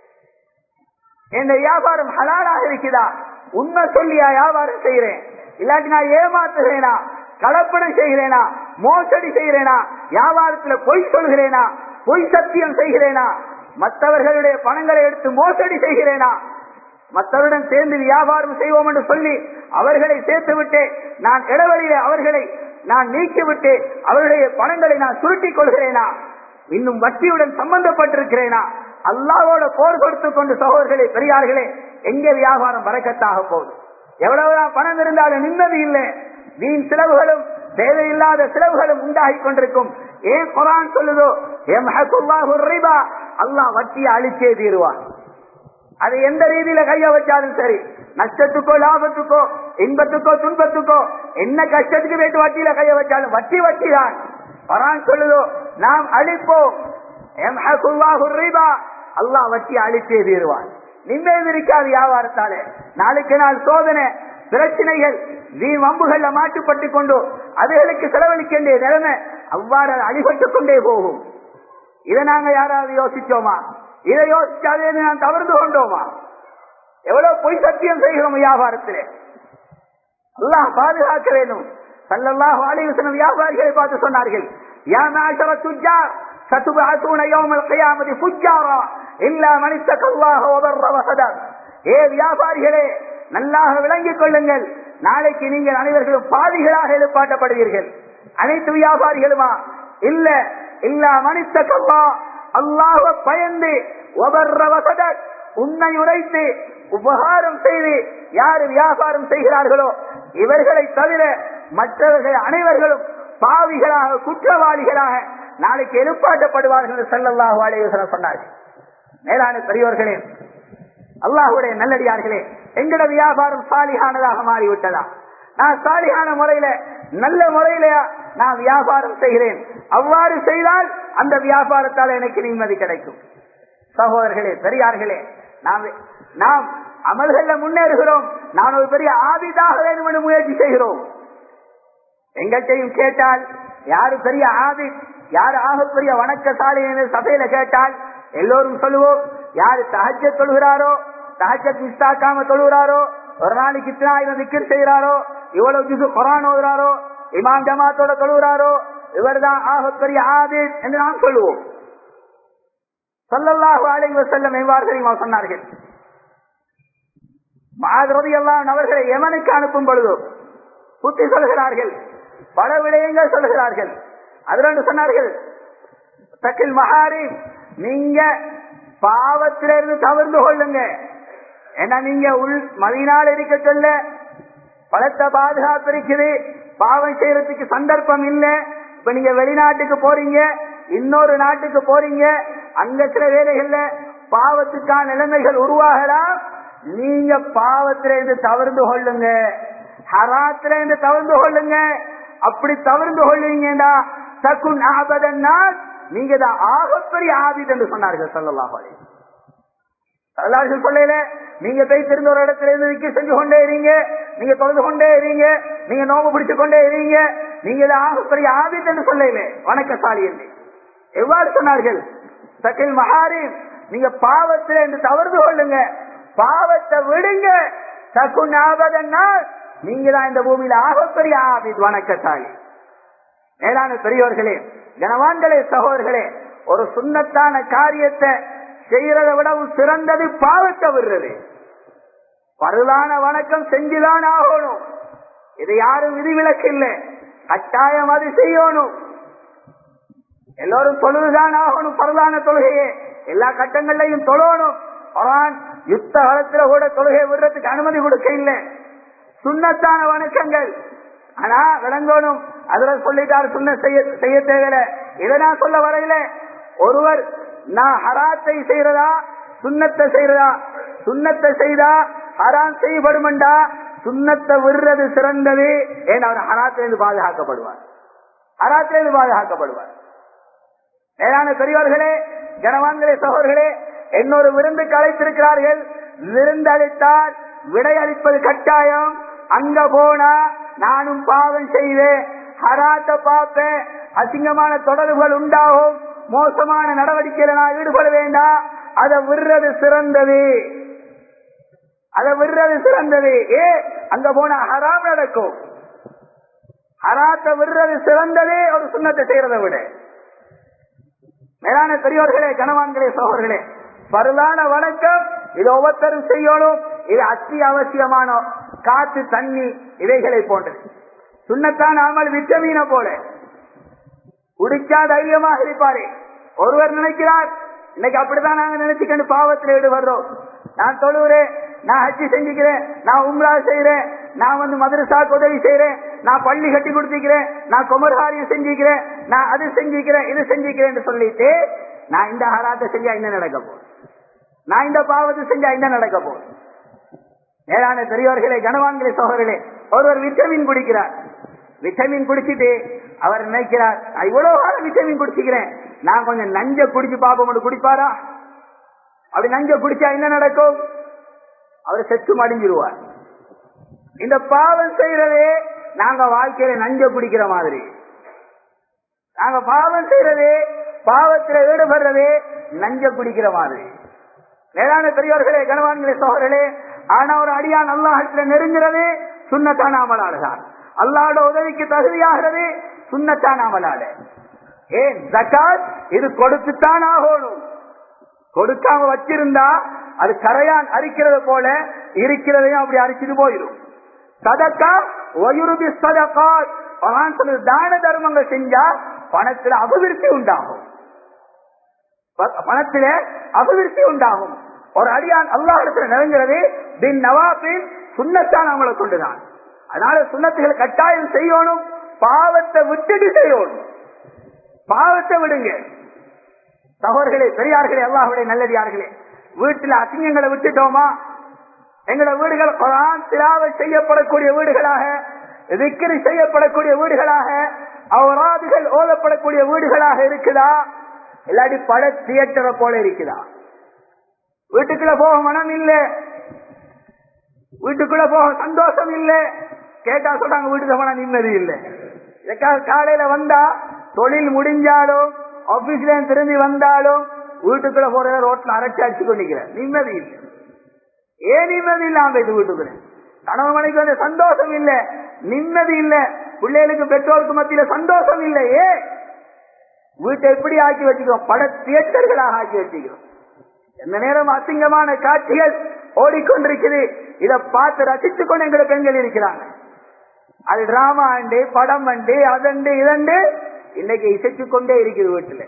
என் வியாபாரம் ஹலாலாக இருக்குதா உண்மை சொல்லியா வியாபாரம் செய்கிறேன் இல்லாட்டி நான் ஏமாத்துகிறேனா கலப்படம் செய்கிறேனா மோசடி செய்கிறேனா வியாபாரத்துல பொய் சொல்கிறேனா பொய் சத்தியம் செய்கிறேனா மற்றவர்களுடைய பணங்களை எடுத்து மோசடி செய்கிறேனா மற்றவருடன் சேர்ந்து வியாபாரம் செய்வோம் என்று சொல்லி அவர்களை சேர்த்து விட்டு நான் இடைவெளியில அவர்களை நான் நீக்கிவிட்டு அவருடைய பணங்களை நான் சுருட்டிக் கொள்கிறேனா இன்னும் வட்டியுடன் சம்பந்தப்பட்டிருக்கிறேனா அல்லாவோட போர் கொடுத்து கொண்டு சகோதரர்களே பெரியார்களே எங்க வியாபாரம் வரக்கத்தாக போகுது எவ்வளவுதான் பணம் இருந்தாலும் நிம்மதி இல்லை வீண் செலவுகளும் தேவையில்லாத செலவுகளும் உண்டாகி கொண்டிருக்கும் ஏன் குரான் சொல்லுதோ எம் ரிபா அல்லாஹ் வட்டியை அழிச்சே தீருவான் அது எந்த ரீதியில கைய வச்சாலும் சரி நஷ்டத்துக்கோ லாபத்துக்கோ இன்பத்துக்கோ துன்பத்துக்கோ என்ன கஷ்டத்துக்கு போயிட்டு வட்டியில கைய வச்சாலும் வட்டி வட்டி தான் வரான் சொல்லுதோ நாம் அழிப்போம் அல்லாஹ் வட்டி அழிச்சே தீருவான் நிம்மதி இருக்காது வியாபாரத்தாலே நாளுக்கு நாள் சோதனை பிரச்சனைகள் வீண் வம்புகள்ல மாட்டுப்பட்டு கொண்டு அதுகளுக்கு செலவழிக்க வேண்டிய நிலைமை அவ்வாறு அடிபட்டுக் கொண்டே போகும் இதை நாங்க யாராவது யோசிச்சோமா இதை யோசிச்சாலே நான் தவறு கொண்டோமா எவ்வளவு பொய் சத்தியம் செய்கிறோம் வியாபாரத்திலே அல்லாஹ் பாதுகாக்க வேண்டும் சல்லல்லாஹு அலைஹி வஸல்லம் வியாபாரிகளை பார்த்து சொன்னார்கள் யா மாஷர துஜார் சதுபஅதுன யௌமல் கியாமத்தி ஃபுஜ்ஜாரா இல்லா மன் இத்தகல்லாஹ வ பர்ர வ சதர் ஏ வியாபாரிகளே நல்லாக விளங்கிக் கொள்ளுங்கள் நாளைக்கு நீங்கள் அனைவர்களும் பாதிகளாக எழுப்பாட்டப்படுவீர்கள் அனைத்து வியாபாரிகளுமா இல்ல இல்லா மனித்தகல்லா அல்லாஹ பயந்து ஒபர்ர வசதர் உன்னை உரைத்து உபகாரம் செய்து யாரு வியாபாரம் செய்கிறார்களோ இவர்களை தவிர மற்றவர்கள் அனைவர்களும் பாவிகளாக குற்றவாளிகளாக நாளைக்கு எழுப்பாட்டப்படுவார்கள் செல்லல்லாஹு அலைவசனம் சொன்னார்கள் மேலான பெரியோர்களே அல்லாஹுடைய நல்லடியார்களே எங்கட வியாபாரம் சாலிகானதாக மாறிவிட்டதா நான் சாலிகான முறையில நல்ல முறையில நான் வியாபாரம் செய்கிறேன் அவ்வாறு செய்தால் அந்த வியாபாரத்தால் எனக்கு நிம்மதி கிடைக்கும் சகோதரர்களே பெரியார்களே நாம் நாம் அமல்கள்ல முன்னேறுகிறோம் நான் ஒரு பெரிய ஆபிதாக வேண்டும் என்று முயற்சி செய்கிறோம் எங்கள்கிட்டையும் கேட்டால் யாரு பெரிய ஆபி யாரு ஆகப்பெரிய வணக்கசாலி என்று சபையில கேட்டால் எல்லோரும் சொல்லுவோம் யாரு தகஜ தொழுகிறாரோ தகஜத் மிஸ்தாக்காம தொழுகிறாரோ ஒரு நாளைக்கு இத்தனை ஆயிரம் விக்கர் செய்கிறாரோ இவ்வளவு ஜிசு குரான் ஓதுறாரோ இமாம் ஜமாத்தோட தொழுகிறாரோ இவர்தான் ஆகப்பெரிய ஆபீஸ் என்று நாம் சொல்லுவோம் சொல்லல்லாஹு அலைஹி வஸல்லம் எவ்வாறு தெரியுமா சொன்னார்கள் மாதிரி எல்லாம் அவர்களை எமனுக்கு அனுப்பும் பொழுதோ புத்தி சொல்கிறார்கள் பல விடயங்கள் சொல்கிறார்கள் அதுல சொன்னார்கள் தக்கில் மகாரி நீங்க பாவத்திலிருந்து தவிர்ந்து கொள்ளுங்க ஏன்னா நீங்க உள் மதினால் இருக்க சொல்ல பலத்த பாதுகாப்பு இருக்குது பாவம் செய்யறதுக்கு சந்தர்ப்பம் இல்ல இப்ப நீங்க வெளிநாட்டுக்கு போறீங்க இன்னொரு நாட்டுக்கு போறீங்க அங்க சில வேலைகள்ல பாவத்துக்கான நிலைமைகள் உருவாகலாம் நீங்க பாவத்திலிருந்து தவிர்ந்து கொள்ளுங்க ஹராத்திலிருந்து தவிர்ந்து கொள்ளுங்க அப்படி தவிர்ந்து கொள்ளுவீங்கடா தக்குன் ஆபதன்னா நீங்க தான் ஆகப்பெரிய ஆபித் என்று சொன்னார்கள் சொல்லலாம் வரலாறு சொல்லல நீங்க போய் தெரிந்த ஒரு இடத்துல இருந்து விக்கி செஞ்சு கொண்டே இருங்க நீங்க தொழுது கொண்டே இருங்க நீங்க நோம்பு பிடிச்சு கொண்டே இருங்க நீங்க இதை ஆகப்பெரிய ஆபித் என்று சொல்லல வணக்கசாலி என்று எவ்வாறு சொன்னார்கள் சக்கில் மகாரின் நீங்க பாவத்தில் என்று தவறு கொள்ளுங்க பாவத்தை விடுங்க தக்கு ஞாபகம்னா நீங்க தான் இந்த பூமியில ஆகப்பெரிய ஆபித் வணக்கசாலி மேலான பெரியவர்களே கனவான்களே சகோதரர்களே ஒரு சுண்ணத்தான காரியத்தை செய்யறதை விடவும் சிறந்தது பாவத்தை விடுறது பருளான வணக்கம் செஞ்சுதான் ஆகணும் இது யாரும் விதிவிலக்கு இல்லை கட்டாயம் அது செய்யணும் எல்லோரும் தொழுதுதான் ஆகணும் பரவான தொழுகையே எல்லா கட்டங்கள்லையும் தொழணும் குரான் யுத்த காலத்துல கூட தொழுகை விடுறதுக்கு அனுமதி கொடுக்க இல்லை சுண்ணத்தான வணக்கங்கள் ஆனா விளங்கணும் அதுல சொல்லிட்டார் சுண்ண செய்ய செய்ய தேவையில்ல இதை நான் சொல்ல வரையில ஒருவர் நான் ஹராத்தை செய்யறதா சுண்ணத்தை செய்யறதா சுண்ணத்தை செய்தா ஹராம் செய்யப்படுமெண்டா சுண்ணத்தை விடுறது சிறந்தது ஏன் அவர் ஹராத்திலிருந்து பாதுகாக்கப்படுவார் ஹராத்திலிருந்து பாதுகாக்கப்படுவார் மேலான பெரியவர்களே கனவான்களே சகோதரர்களே இன்னொரு விருந்துக்கு அழைத்திருக்கிறார்கள் விருந்தளித்தால் விடை அளிப்பது கட்டாயம் அங்க போனா நானும் பாவம் செய்வேன் ஹராத்த பார்ப்பேன் அசிங்கமான தொடர்புகள் உண்டாகும் மோசமான நடவடிக்கையில நான் ஈடுபட வேண்டாம் அதை விடுறது சிறந்தது அதை விடுறது சிறந்தது ஏ அங்க போனா ஹராம் நடக்கும் ஹராத்த விடுறது சிறந்ததே ஒரு சுண்ணத்தை செய்யறதை விட மேலான பெரியோர்களே கனவான்களே சோழர்களே பருளான வணக்கம் இது ஒவ்வொருத்தரும் செய்யணும் இது அத்தியாவசியமான காற்று தண்ணி இவைகளை போன்றது சுண்ணத்தான் அமல் விட்டமீன போல குடிச்சா தைரியமாக இருப்பாரு ஒருவர் நினைக்கிறார் இன்னைக்கு அப்படித்தான் நாங்க நினைச்சுக்கண்டு பாவத்தில் ஈடுபடுறோம் நான் தொழுகிறேன் நான் ஹஜ்ஜி செஞ்சுக்கிறேன் நான் உம்ரா செய்யறேன் நான் வந்து மதரசாக்கு உதவி செய்யறேன் நான் பள்ளி கட்டி கொடுத்துக்கிறேன் நான் குமர்காரியம் செஞ்சுக்கிறேன் நான் அது செஞ்சுக்கிறேன் இது செஞ்சுக்கிறேன் சொல்லிட்டு நான் இந்த ஹராத்தை செஞ்சா என்ன நடக்க போகுது நான் இந்த பாவத்தை செஞ்சா என்ன நடக்க போகுது மேலான பெரியவர்களே கனவான்களே சோழர்களே ஒருவர் விட்டமின் குடிக்கிறார் விட்டமின் குடிச்சிட்டு அவர் நினைக்கிறார் நான் இவ்வளவு காலம் விட்டமின் குடிச்சுக்கிறேன் நான் கொஞ்சம் நஞ்ச குடிச்சு பாப்போம் குடிப்பாரா அப்படி நஞ்ச குடிச்சா என்ன நடக்கும் அவர் செத்து மடிஞ்சிருவார் இந்த பாவம் செய்யறதே நாங்க வாழ்க்கையில நஞ்ச குடிக்கிற மாதிரி நாங்க பாவம் செய்யறதே பாவத்தில் ஈடுபடுறதே நஞ்ச குடிக்கிற மாதிரி மேலான பெரியவர்களே கனவான்களே சோழர்களே ஆனா ஒரு அடியான் அல்லாஹத்துல நெருங்கிறது சுண்ணத்தான அமலாடுதான் அல்லாட உதவிக்கு தகுதியாகிறது சுண்ணத்தான அமலாடு ஏன் ஜக்காத் இது கொடுத்துத்தான் ஆகணும் கொடுக்காம வச்சிருந்தா அது கரையான் அரிக்கிறது போல இருக்கிறதையும் அப்படி அரிச்சிட்டு போயிடும் சதக்கா ஒயுருபி சதகாத் சொல்றது தான தர்மங்கள் செஞ்சா பணத்துல அபிவிருத்தி உண்டாகும் பணத்தில அபிவிருத்தி உண்டாகும் ஒரு அடியான் அல்லாஹிடத்துல நெருங்கிறது பின் நவாபின் சுண்ணத்தான் அவங்களை கொண்டுதான் அதனால சுண்ணத்துகள் கட்டாயம் செய்யணும் பாவத்தை விட்டுட்டு செய்யணும் பாவத்தை விடுங்க சகோதரர்களே பெரியார்களே அல்லாஹுடைய நல்லடியார்களே வீட்டுல அசிங்கங்களை விட்டுட்டோமா எங்களோட வீடுகள் குரான் திராவை செய்யப்படக்கூடிய வீடுகளாக விக்கிரி செய்யப்படக்கூடிய வீடுகளாக அவராதுகள் ஓதப்படக்கூடிய வீடுகளாக இருக்குதா இல்லாட்டி பட தியேட்டரை போல இருக்குதா வீட்டுக்குள்ள போக மனம் இல்ல வீட்டுக்குள்ள போக சந்தோஷம் இல்ல கேட்டா சொல்றாங்க வீட்டுக்கு போனா நிம்மதி இல்ல இதுக்காக காலையில வந்தா தொழில் முடிஞ்சாலும் ஆபீஸ்ல திரும்பி வந்தாலும் வீட்டுக்குள்ள போற ரோட்ல அரைச்சி அடிச்சு கொண்டிருக்கிறேன் நிம்மதி இல்லை ஏன் நிம்மதி இல்லாம இது வீட்டுக்குள்ள கணவன் மனைக்கு வந்து சந்தோஷம் இல்ல நிம்மதி இல்ல பிள்ளைகளுக்கு பெற்றோருக்கு மத்தியில சந்தோஷம் இல்லையே வீட்டை எப்படி ஆக்கி வச்சுக்கிறோம் பட தியேட்டர்களாக ஆக்கி வச்சுக்கிறோம் எந்த நேரம் அசிங்கமான காட்சிகள் ஓடிக்கொண்டிருக்குது இதை பார்த்து ரசித்துக் கொண்டு எங்களை பெண்கள் இருக்கிறாங்க அது டிராமா அண்டு படம் அண்டு அதண்டு இதண்டு இன்னைக்கு இசைச்சு கொண்டே இருக்குது வீட்டுல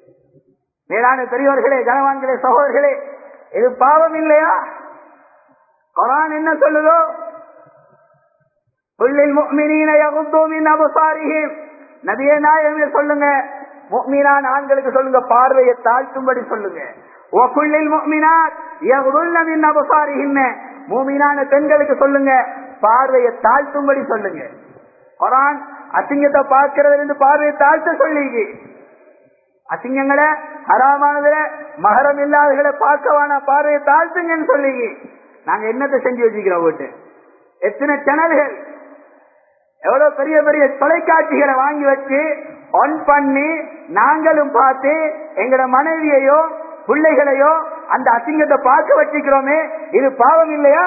மேலான பெரியவர்களே கனவான்களே சகோதரர்களே இது பாவம் இல்லையா குரான் என்ன சொல்லுதோ புள்ளில் முஃமினீன யகுது மின் அபசாரிஹிம் நபியே நாயகமே சொல்லுங்க முஃமினான் ஆண்களுக்கு சொல்லுங்க பார்வையை தாழ்த்தும்படி சொல்லுங்க வகுல்லில் முஃமினாத் யகுதுல்ன மின் அபசாரிஹின்ன மூமினான பெண்களுக்கு சொல்லுங்க பார்வையை தாழ்த்தும்படி சொல்லுங்க குரான் அசிங்கத்தை பார்க்கறதுல இருந்து பார்வையை தாழ்த்த சொல்லிங்க அசிங்கங்களை ஹராமானதுல மகரம் இல்லாதவர்களை பார்க்கவான பார்வையை தாழ்த்துங்கன்னு சொல்லிங்க நாங்க என்னத்தை செஞ்சு வச்சுக்கிறோம் வீட்டு எத்தனை சேனல்கள் எவ்வளவு பெரிய பெரிய தொலைக்காட்சிகளை வாங்கி வச்சு ஆன் பண்ணி நாங்களும் பார்த்து எங்கட மனைவியையோ பிள்ளைகளையோ அந்த அசிங்கத்தை பார்க்க வச்சுக்கிறோமே இது பாவம் இல்லையா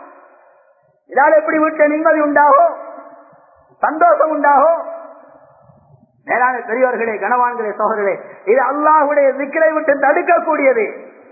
இதால எப்படி வீட்டுல நிம்மதி உண்டாகும் சந்தோஷம் உண்டாகும் மேலான பெரியவர்களே கனவான்களே சோதர்களே இது அல்லாஹுடைய விக்கிரை விட்டு தடுக்கக்கூடியது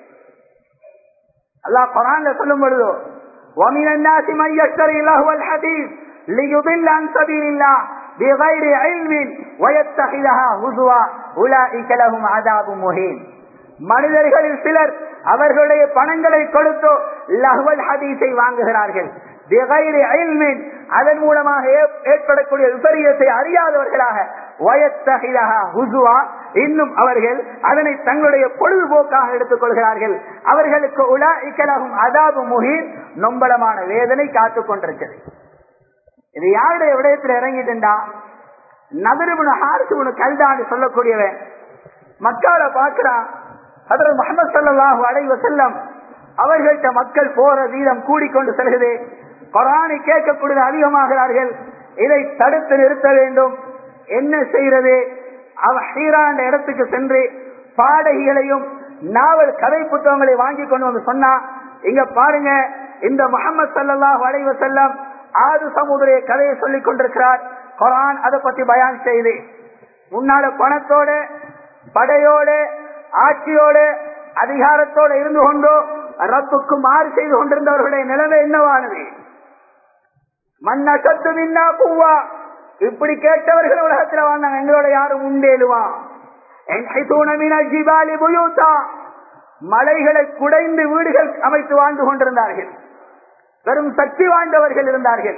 அல்லாஹ் குரான்ல சொல்லும் பொழுதோ وَمِنَ النَّاسِ مَن يَشْتَرِي لَهْوَ الْحَدِيثِ لِيُضِلَّ عَن سَبِيلِ اللَّهِ بِغَيْرِ عِلْمٍ وَيَتَّخِذَهَا هُزُوًا أُولَئِكَ لَهُمْ عَذَابٌ مُهِينٌ மனிதர்களில் சிலர் அவர்களுடைய பணங்களை கொடுத்து லஹ்வல் ஹதீஸை வாங்குகிறார்கள் பிகைரி இல்மின் அதன் மூலமாக ஏ- ஏற்படக்கூடிய விபரீதத்தை அறியாதவர்களாக வயத்தகிலஹா ஹுசுவா இன்னும் அவர்கள் அதனை தங்களுடைய பொழுதுபோக்காக எடுத்துக் கொள்கிறார்கள் அவர்களுக்கு உலா இக்கலகும் அதாபு முகீன் நொம்பலமான வேதனை காத்துக் கொண்டிருக்கிறது இது யாருடைய விடயத்தில் இறங்கிட்டுண்டா நபருபுன ஹாரிசுபுனு கல்தான்னு சொல்லக்கூடியவன் மக்கால பார்க்கிறான் அதில் முகமது சல்லாஹூ அலைவ செல்லம் அவர்கள்ட்ட மக்கள் போற வீதம் கூடிக்கொண்டு செல்கிறது குரானை கேட்கக்கூடியது அதிகமாகிறார்கள் இதை தடுத்து நிறுத்த வேண்டும் என்ன செய்யறது அவ ஹீராண்ட இடத்துக்கு சென்று பாடகிகளையும் நாவல் கதை புத்தகங்களை வாங்கி கொண்டு வந்து சொன்னா இங்க பாருங்க இந்த முகமது சல்லாஹூ அலைவ செல்லம் ஆறு சமுதிரைய கதையை சொல்லிக் கொண்டிருக்கிறார் குரான் அதை பத்தி பயான் செய்து முன்னால பணத்தோட படையோடு ஆட்சியோடு அதிகாரத்தோடு இருந்து கொண்டோ ரப்புக்கு மாறு செய்து கொண்டிருந்தவர்களுடைய நிலைமை என்னவானது மண்ண சத்து மின்னா பூவா இப்படி கேட்டவர்கள் உலகத்தில் வாழ்ந்தாங்க எங்களோட யாரும் உண்டேலுவா ஜிபாலி புயூத்தா மலைகளை குடைந்து வீடுகள் அமைத்து வாழ்ந்து கொண்டிருந்தார்கள் வெறும் சக்தி வாய்ந்தவர்கள் இருந்தார்கள்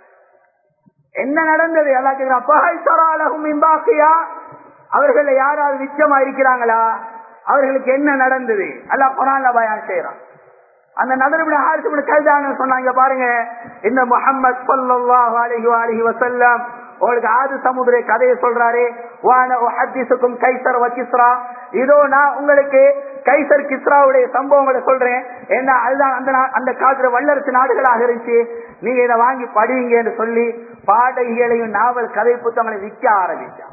என்ன நடந்தது எல்லாத்துக்கும் பகல் சராலகும் இம்பாக்கியா அவர்கள் யாராவது நிச்சயமா இருக்கிறாங்களா அவர்களுக்கு என்ன நடந்தது அல்லாஹ் குரான்ல பயான் செய்யறான் அந்த நதருபிட ஹாரிசுபிட கல்தாங்க சொன்னாங்க பாருங்க இந்த முஹம்மது ஸல்லல்லாஹு அலைஹி வஸல்லம் வஸல்லம் உங்களுக்கு ஆது சமுதிர கதையை சொல்றாரு வான உஹத்திசுக்கும் கைசர் வ கிஸ்ரா இதோ நான் உங்களுக்கு கைசர் கிஸ்ராவுடைய சம்பவங்களை சொல்றேன் ஏன்னா அதுதான் அந்த நா- அந்த காலத்துல வல்லரசு நாடுகளாக இருந்துச்சு நீங்க இதை வாங்கி படிங்கன்னு சொல்லி பாடகிகளையும் நாவல் கதை புத்தகங்களை விற்க ஆரம்பிச்சான்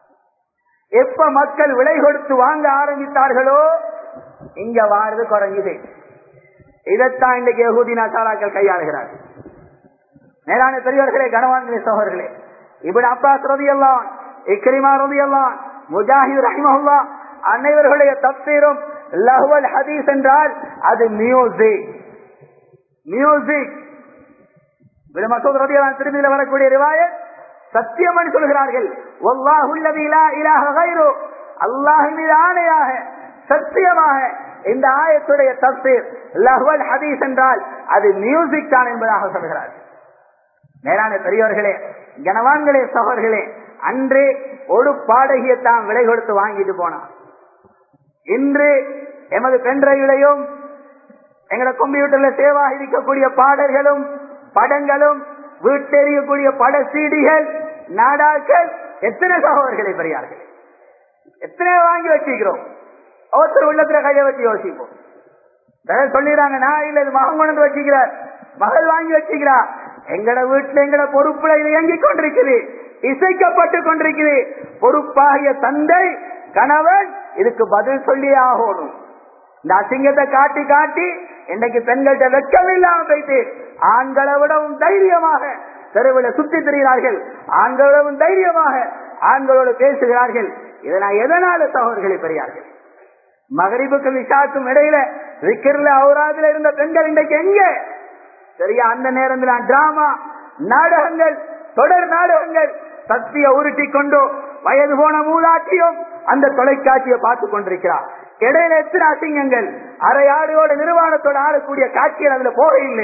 எப்ப மக்கள் விலை கொடுத்து வாங்க ஆரம்பித்தார்களோ இங்க வாரது குறைஞ்சுது இதைத்தான் இன்றைக்கு யகூதி நாசாராக்கள் கையாளுகிறார்கள் மேலான பெரியவர்களே கனவான்களே சோழர்களே இப்படி அப்பாஸ் ரவி எல்லாம் இக்ரிமா ரவி எல்லாம் முஜாஹித் ரஹிமஹுல்லா அனைவர்களுடைய தப்சீரும் லஹ்வல் ஹதீஸ் என்றால் அது மியூசிக் மியூசிக் இப்படி மசூத் ரவி எல்லாம் திரும்பியில் வரக்கூடிய ரிவாயத் சத்தியம் என்று சொல்கிறார்கள் வல்லாஹுல்லதி லா இலாஹ கைரு அல்லாஹ் மீது ஆணையாக சத்தியமாக இந்த ஆயத்துடைய தப்சீர் லஹ்வல் ஹதீஸ் என்றால் அது மியூசிக் தான் என்பதாக சொல்கிறார்கள் மேலான பெரியவர்களே கனவான்களே சகோதர்களே அன்று ஒரு பாடகியை தான் விலை கொடுத்து வாங்கிட்டு போனான் இன்று எமது பென்றைகளையும் எங்களோட கம்ப்யூட்டர்ல சேவாக இருக்கக்கூடிய பாடல்களும் படங்களும் வீட்டெறியக்கூடிய பட சீடிகள் நாடாக்கள் எத்தனை சகோதரர்களை பெரியார்கள் எத்தனை வாங்கி வச்சிருக்கிறோம் ஒருத்தர் உள்ளத்துல கையை வச்சு யோசிப்போம் சிலர் சொல்லிடுறாங்க நான் இல்ல இது மகன் கொண்டு வந்து வச்சுக்கிறார் மகள் வாங்கி வச்சுக்கிறார் எங்கட வீட்டுல எங்கட பொறுப்புல இது இயங்கிக் கொண்டிருக்குது இசைக்கப்பட்டு கொண்டிருக்குது பொறுப்பாகிய தந்தை கணவன் இதுக்கு பதில் சொல்லியே ஆகணும் இந்த அசிங்கத்தை காட்டி காட்டி இன்றைக்கு பெண்கள்கிட்ட வெட்கம் இல்லாம போயிட்டு ஆண்களை விடவும் தைரியமாக தெருவில் சுத்தி திரிகிறார்கள் ஆண்களை விடவும் தைரியமாக ஆண்களோடு பேசுகிறார்கள் இதை நான் எதனால சகோதரர்களை பெரியார்கள் மகரிபுக்கும் இஷாக்கும் இடையில விக்கிரல அவுராதுல இருந்த பெண்கள் இன்றைக்கு எங்க சரியா அந்த நேரத்தில் டிராமா நாடகங்கள் தொடர் நாடகங்கள் சக்தியை உருட்டி கொண்டு வயது போன மூதாட்டியும் அந்த தொலைக்காட்சியை பார்த்து கொண்டிருக்கிறார் இடையில எத்தனை அசிங்கங்கள் அரையாடுவோட நிர்வாணத்தோட ஆடக்கூடிய காட்சிகள் அதுல போக இல்லையா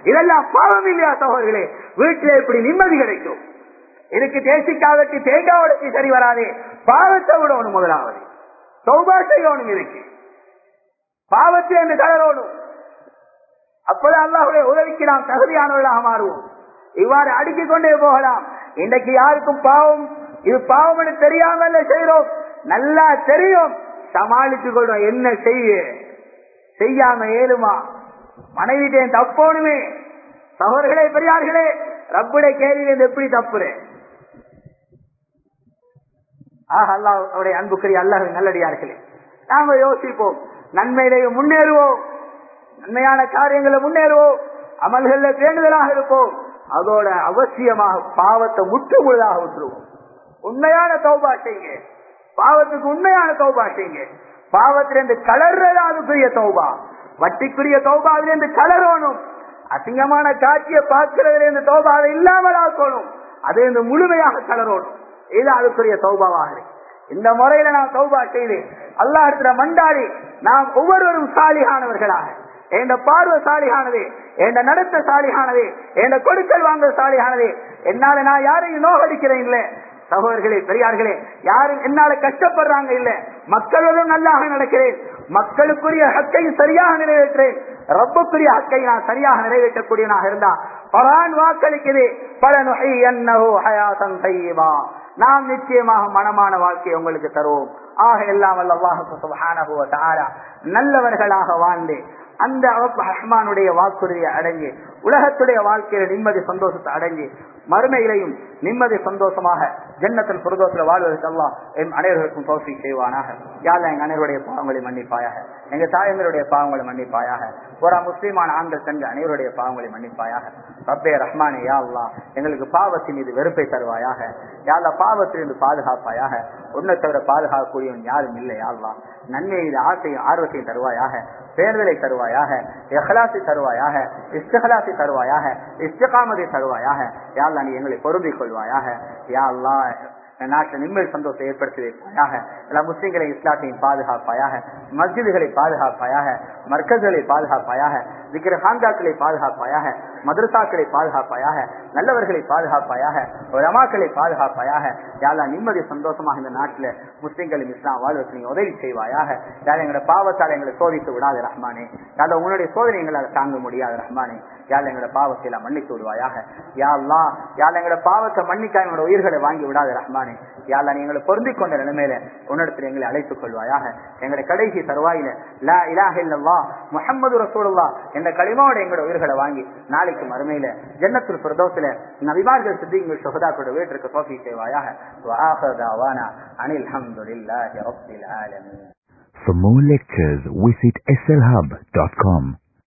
இதெல்லாம் பாவம் இல்லையா சகோதரர்களே வீட்டில் எப்படி நிம்மதி கிடைக்கும் இதுக்கு தேசிக்காவுக்கு தேங்காவுக்கு சரி வராதே பாவத்தை விடணும் முதலாவது சௌபா செய்யணும் இதுக்கு பாவத்தை என்று கலரோடும் அப்பதான் அல்லாஹுடைய உதவிக்கு நாம் தகுதியானவர்களாக மாறுவோம் இவ்வாறு அடுக்கிக் கொண்டே போகலாம் இன்றைக்கு யாருக்கும் பாவம் இது பாவம் என்று தெரியாமல் செய்யறோம் நல்லா தெரியும் சமாளித்துக் கொள்றோம் என்ன செய்ய செய்யாம ஏழுமா மனைவிட்டேன் தப்போனுமே சகோதரர்களே பெரியார்களே ரப்புடைய கேள்வியிலிருந்து எப்படி தப்புறேன் ஆஹ் அல்லாஹ் அவருடைய அன்புக்குரிய அல்லாஹ் நல்லடியார்களே நாம யோசிப்போம் நன்மையிலேயே முன்னேறுவோம் நன்மையான காரியங்களை முன்னேறுவோம் அமல்கள்ல பேணுதலாக இருப்போம் அதோட அவசியமாக பாவத்தை முற்று முழுதாக விட்டுருவோம் உண்மையான தௌபா செய்யுங்க பாவத்துக்கு உண்மையான தௌபா செய்யுங்க பாவத்திலிருந்து கலர்றதா அதுக்குரிய தௌபா வட்டிக்குரிய தௌபா அதிலிருந்து கலரணும் அசிங்கமான காட்சியை பார்க்கிறதுல இருந்து தௌபா அதை இல்லாமல் ஆக்கணும் அது இந்த முழுமையாக கலரணும் இது அதுக்குரிய தௌபாவாக இருக்கு. இந்த முறையில நாம் தௌபா செய்து அல்லாஹிட மண்டாடி நாம் ஒவ்வொருவரும் சாலிகானவர்களாக என்ற பார்வை சாலிகானது என்ற நடத்த சாலிகானது என்ற கொடுக்கல் வாங்கல் சாலிகானது என்னால நான் யாரையும் நோகடிக்கிறேன் இல்ல சகோதரர்களே பெரியார்களே யாரும் என்னால கஷ்டப்படுறாங்க இல்ல மக்களுடன் நல்லாக நடக்கிறேன் மக்களுக்குரிய ஹக்கை சரியாக நிறைவேற்றேன் ரப்புக்குரிய ஹக்கை நான் சரியாக நிறைவேற்றக்கூடியவனாக இருந்தா பரான் வாக்களிக்குது பல நுகை என்னவோ ஹயாசம் செய்வா நாம் நிச்சயமாக மனமான வாழ்க்கையை உங்களுக்கு தருவோம் ஆக எல்லாம் வல்ல அல்லாஹு சுப்ஹானஹு வ தஆலா நல்லவர்களாக வாழ்ந்து அந்த ரஹ்மானுடைய வாக்குறுதியை அடைஞ்சு உலகத்துடைய வாழ்க்கையில நிம்மதி சந்தோஷத்தை அடைஞ்சு மறுமையிலையும் நிம்மதி சந்தோஷமாக ஜன்னத்தில் புரதோத்தில் வாழ்வதற்கு அல்லாஹ் எம் அனைவருக்கும் தோசி செய்வானாக யாழ் எங்க அனைவருடைய பாவங்களை மன்னிப்பாயாக எங்க தாயங்களுடைய பாவங்களை மன்னிப்பாயாக ஒரு முஸ்லீமான ஆண்கள் பெண்கள் அனைவருடைய பாவங்களை மன்னிப்பாயாக ரப்பே ரஹ்மானே யா அல்லா எங்களுக்கு பாவத்தின் மீது வெறுப்பை தருவாயாக யாழ்லா பாவத்திலிருந்து பாதுகாப்பாயாக உன்னை தவிர பாதுகாக்கக்கூடியவன் யாரும் இல்லை யாழ்லா நன்மையை ஆசையும் ஆர்வத்தையும் தருவாயாக பேர்தலை தருவாயாக எஹ்லாசி தருவாயாக இஸ்தகலாசி தருவாயாக இஸ்தகாமதை தருவாயாக யாழ்லா நீ எங்களை பொருந்திக் கொள்வாயாக யா அல்லா நாட்டில் நிம்மதி சந்தோஷத்தை ஏற்படுத்தி வைப்பாயாக எல்லா முஸ்லிம்களை இஸ்லாத்தையும் பாதுகாப்பாயாக மஸ்ஜிதுகளை பாதுகாப்பாயாக மர்க்கல்களை பாதுகாப்பாயாக விக்கிர ஹாந்தாக்களை பாதுகாப்பாயாக மதரசாக்களை பாதுகாப்பாயாக நல்லவர்களை பாதுகாப்பாயாக ரமாக்களை பாதுகாப்பாயாக யாரா நிம்மதி சந்தோஷமாக இந்த நாட்டில் முஸ்லிம்களும் இஸ்லாம் வாழ்வதற்கு நீ உதவி செய்வாயாக யாரும் எங்களோட பாவத்தால் எங்களை சோதித்து விடாது ரஹ்மானே யாரா உன்னுடைய சோதனை எங்களால் தாங்க முடியாது ரஹ்மானே யாழ் எங்களோட பாவத்தை எல்லாம் மன்னித்து விடுவாயாக யாழ்லா யாழ் எங்களோட பாவத்தை மன்னிக்கா எங்களோட உயிர்களை வாங்கி விடாது ரஹ்மானே யாழ்லா நீ எங்களை பொருந்திக் கொண்ட நிலைமையில உன்னிடத்தில் எங்களை அழைத்துக் கொள்வாயாக எங்களுடைய கடைசி தருவாயில லா இலாஹ இல்லல்லா முஹம்மது ரசூலுல்லா என்ற களிமாவோட எங்களோட உயிர்களை வாங்கி நாளைக்கு மறுமையில ஜன்னத்துல் பிரதோசில நபிமார்கள் சித்திங்கள் சுகதாக்களோட வீட்டிற்கு தோஃபி செய்வாயாக அனில் அஹமதுல்லாஹி ரப்பில் ஆலமீன் For more lectures, visit slhub.com.